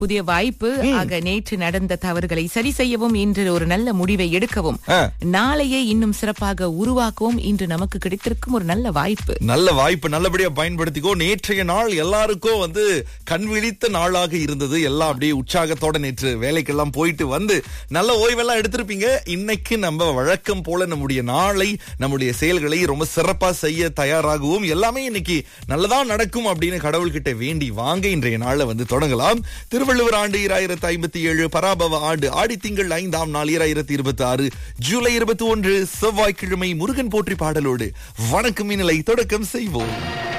புதிய வாய்ப்பு ஆக நேற்று நடந்த தவறுகளை சரி செய்யவும் இன்று ஒரு நல்ல முடிவை எடுக்கவும் ஆ. நாளையே இன்னும் சிறப்பாக உருவாக்கவும் இன்று நமக்கு கிடைத்திருக்கும் ஒரு நல்ல வாய்ப்பு நல்ல வாய்ப்பு நல்லபடியா பயன்படுத்திக்கோ நேற்றைய நாள் எல்லாருக்கும் வந்து கண் விழித்த நாளாக இருந்தது எல்லாம் அப்படியே உற்சாகத்தோட நேற்று வேலைக்கெல்லாம் போயிட்டு வந்து நல்ல ஓய்வெல்லாம் எடுத்திருப்பீங்க இன்னைக்கு நம்ம வழக்கம் போல நம்முடைய நாளை நம்முடைய செயல்களை ரொம்ப சிறப்பா செய்ய தயாராகவும் எல்லாமே இன்னைக்கு நல்லதா நடக்கும் அப்படின்னு கடவுள்கிட்ட வேண்டி வாங்க இன்றைய நாள்ல வந்து தொடங்கலாம் திருவள்ளுவர் ஆண்டு இராயிரத்தி ஐம்பத்தி ஏழு பராபவ ஆண்டு ஆடி திங்கள் ஐந்தாம் நாள் இராயிரத்தி இருபத்தி ஆறு ஜூலை இருபத்தி ஒன்று செவ்வாய்க்கிழமை முருகன் போற்றி பாடலோடு வணக்கம் இந்நிலை தொடக்கம் செய்வோம்